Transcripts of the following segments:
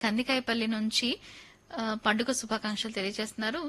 కందికాయపల్లి నుంచి ఆ, పండుగ శుభాకాంక్షలు తెలియజేస్తున్నారు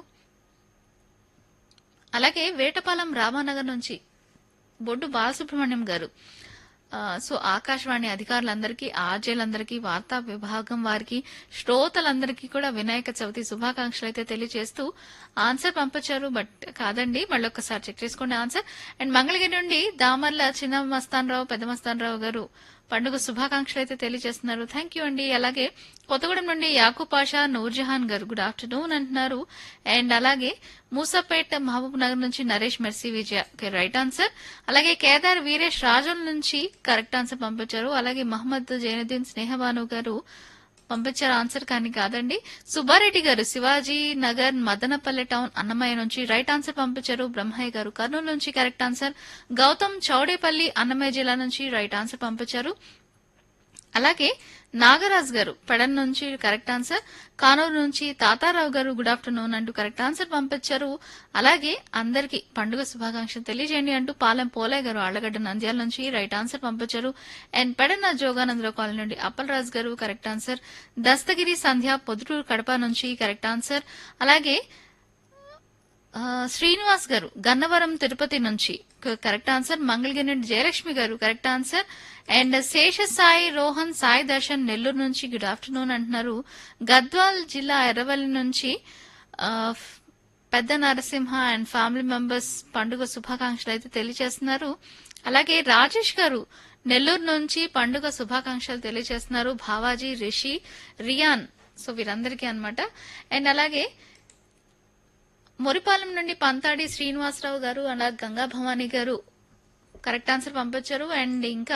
అలాగే వేటపాలెం రామానగర్ నుంచి బొడ్డు బాలసుబ్రహ్మణ్యం గారు ఆ, సో ఆకాశవాణి అధికారులందరికీ ఆర్జేలందరికీ వార్తా విభాగం వారికి శ్రోతలందరికీ కూడా వినాయక చవితి శుభాకాంక్షలు అయితే తెలియజేస్తూ ఆన్సర్ పంపించారు బట్ కాదండి మళ్ళీ ఒక్కసారి చెక్ చేసుకోండి ఆన్సర్ అండ్ మంగళగిరి నుండి దామర్ల చిన్న మస్తాన్ రావు పెద్ద మస్తాన్ రావు గారు పండుగ శుభాకాంక్షలు అయితే తెలియజేస్తున్నారు థ్యాంక్ యూ అండి అలాగే కొత్తగూడెం నుండి యాకూబ్ పాషా నూర్జహాన్ గారు గుడ్ ఆఫ్టర్నూన్ అంటున్నారు అండ్ అలాగే మూసాపేట్ మహబూబ్ నగర్ నుంచి Naresh Mercy Vijaya right answer అలాగే కేదార్ వీరేష్ రాజుల నుంచి కరెక్ట్ ఆన్సర్ పంపించారు అలాగే మహమ్మద్ జైనుద్దీన్ స్నేహబాను గారు పంపించారు ఆన్సర్ కానీ కాదండి సుబ్బారెడ్డి గారు శివాజీ నగర్ మదనపల్లె టౌన్ అన్నమయ్య నుంచి రైట్ ఆన్సర్ పంపించారు బ్రహ్మయ్య గారు కర్నూలు నుంచి కరెక్ట్ ఆన్సర్ గౌతమ్ చౌడేపల్లి అన్నమయ్య జిల్లా నుంచి రైట్ ఆన్సర్ పంపించారు అలాగే నాగరాజ్ గారు పెడన్ నుంచి కరెక్ట్ ఆన్సర్ కానూరు నుంచి తాతారావు గారు గుడ్ ఆఫ్టర్నూన్ అంటూ కరెక్ట్ ఆన్సర్ పంపించారు అలాగే అందరికి పండుగ శుభాకాంక్షలు తెలియజేయండి అంటూ పాలెం పోలయ్య గారు ఆళ్లగడ్డ నంద్యాల నుంచి రైట్ ఆన్సర్ పంపించారు అండ్ పెడన్న జోగానందరావు కాలనీ నుండి అప్పలరాజు గారు కరెక్ట్ ఆన్సర్ దస్తగిరి సంధ్య పొద్దుటూరు కడప నుంచి కరెక్ట్ ఆన్సర్ అలాగే ఆ, శ్రీనివాస్ గారు గన్నవరం తిరుపతి నుంచి క- కరెక్ట్ ఆన్సర్ మంగళగిరి నుండి Jayalakshmi garu correct answer and Sesha Sai Rohan Sai Darshan Nellore నుంచి గుడ్ ఆఫ్టర్నూన్ అంటున్నారు గద్వాల్ జిల్లా ఎర్రవల్లి నుంచి ఆ, ఫ్- పెద్ద నరసింహ అండ్ ఫ్యామిలీ మెంబర్స్ పండుగ శుభాకాంక్షలు అయితే తెలియజేస్తున్నారు అలాగే రాజేష్ గారు నెల్లూరు నుంచి పండుగ శుభాకాంక్షలు తెలియజేస్తున్నారు భావాజీ రిషి రియాన్ సో వీరందరికీ అన్నమాట అండ్ అలాగే మురిపాలెం నుండి పంతాడి శ్రీనివాసరావు గారు అలాగే గంగా భవానీ గారు కరెక్ట్ ఆన్సర్ పంపించారు అండ్ ఇంకా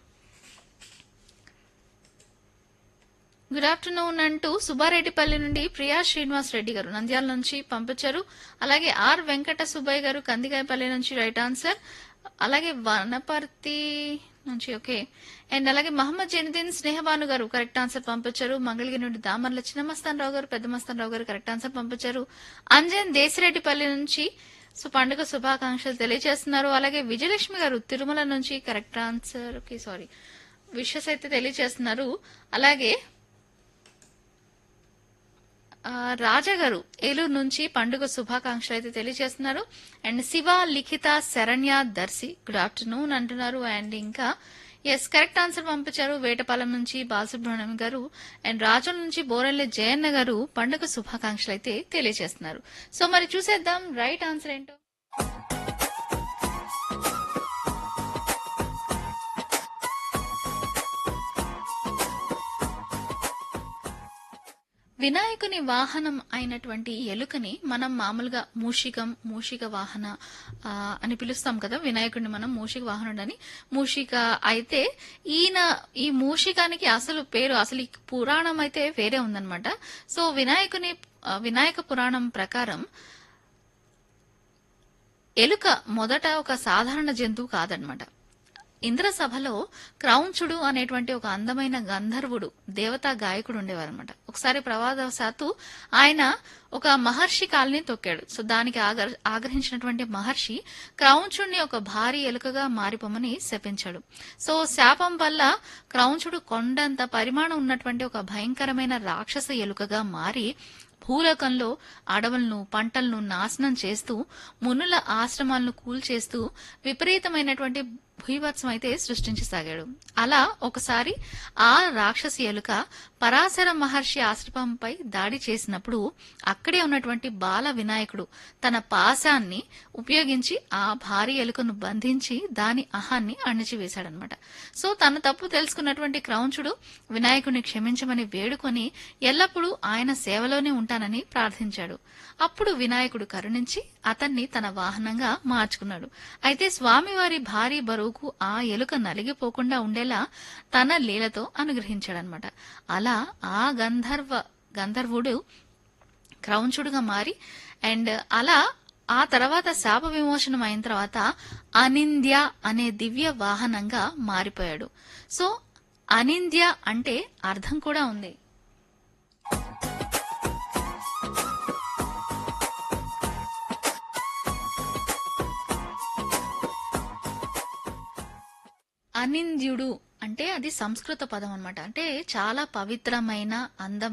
గుడ్ ఆఫ్టర్నూన్ అంటూ సుబ్బారెడ్డిపల్లి నుండి ప్రియా శ్రీనివాస్ రెడ్డి గారు నంద్యాల నుంచి పంపించారు అలాగే ఆర్ వెంకట సుబ్బయ్య గారు కందికాయపల్లి నుంచి రైట్ ఆన్సర్ అలాగే వనపర్తి నుంచి ఓకే అండ్ అలాగే మహమ్మద్ జైనుద్దీన్ స్నేహబాను గారు కరెక్ట్ ఆన్సర్ పంపించారు మంగళగిరి నుండి దామర్ల చిన్న మస్తాన్ రావు గారు పెద్ద మస్తాన్ రావు గారు కరెక్ట్ ఆన్సర్ పంపించారు అంజన్ దేశిరెడ్డిపల్లి నుంచి సో పండుగ శుభాకాంక్షలు తెలియజేస్తున్నారు అలాగే విజయలక్ష్మి గారు తిరుమల నుంచి correct answer okay sorry wishes అయితే తెలియజేస్తున్నారు అలాగే ఆ, రాజా గారు ఏలూరు నుంచి పండుగ శుభాకాంక్షలు అయితే తెలియజేస్తున్నారు and Shiva Likhita Saranya Darsi good afternoon అంటున్నారు అండ్ ఇంకా ఎస్ కరెక్ట్ ఆన్సర్ పంపించారు వేటపాలెం నుంచి బాలసుబ్రహ్మణ్యం గారు అండ్ రాజుల నుంచి బోరెల్లి జయన్న గారు పండుగ శుభాకాంక్షలు అయితే తెలియజేస్తున్నారు సో మరి చూసేద్దాం రైట్ ఆన్సర్ ఏంటో వినాయకుని వాహనం అయినటువంటి ఎలుకని మనం మామూలుగా మూషికం మూషిక వాహన ఆ, అని పిలుస్తాం కదా వినాయకుడిని మనం మూషిక వాహనుడు అని మూషిక అయితే ఈయన ఈ మూషికానికి అసలు పేరు అసలు ఈ పురాణం అయితే వేరే ఉందన్నమాట సో వినాయకుని ఆ, వినాయక పురాణం ప్రకారం ఎలుక మొదట ఒక సాధారణ జంతువు కాదనమాట ఇంద్రసభలో క్రౌంచుడు అనేటువంటి ఒక అందమైన గంధర్వుడు దేవతా గాయకుడు ఉండేవారనమాట ఒకసారి ప్రవాదవశాత్తు ఆయన ఒక మహర్షి కాల్ని తొక్కాడు సో దానికి ఆగర్- ఆగ్రహించినటువంటి మహర్షి క్రౌంచుడిని ఒక భారీ ఎలుకగా మారిపోమని శపించాడు సో శాపం వల్ల క్రౌంచుడు కొండంత పరిమాణం ఉన్నటువంటి ఒక భయంకరమైన రాక్షస ఎలుకగా మారి భూలోకంలో అడవులను పంటలను నాశనం చేస్తూ మునుల ఆశ్రమాలను కూల్చేస్తూ విపరీతమైనటువంటి భూభత్సం అయితే సృష్టించసాగాడు అలా ఒకసారి ఆ రాక్షసి ఎలుక పరాశర మహర్షి ఆశ్రమంపై దాడి చేసినప్పుడు అక్కడే ఉన్నటువంటి బాల వినాయకుడు తన పాశాన్ని ఉపయోగించి ఆ భారీ ఎలుకను బంధించి దాని అహాన్ని అణిచివేశాడనమాట సో తన తప్పు తెలుసుకున్నటువంటి క్రౌంచుడు వినాయకుడిని క్షమించమని వేడుకొని ఎల్లప్పుడూ ఆయన సేవలోనే ఉంటానని ప్రార్థించాడు అప్పుడు వినాయకుడు కరుణించి అతన్ని తన వాహనంగా మార్చుకున్నాడు అయితే స్వామివారి భారీ బరువుకు ఆ ఎలుక నలిగిపోకుండా ఉండేలా తన లీలతో అనుగ్రహించాడనమాట అలా ఆ గంధర్వ గంధర్వుడు క్రౌంచుడుగా మారి అండ్ అలా ఆ తర్వాత శాప విమోచనం అయిన తర్వాత అనింద్య అనే దివ్య వాహనంగా మారిపోయాడు సో అనింద్య అంటే అర్థం కూడా ఉంది అనింద్యుడు అంటే అది సంస్కృత పదం అన్నమాట అంటే చాలా పవిత్రమైన అందం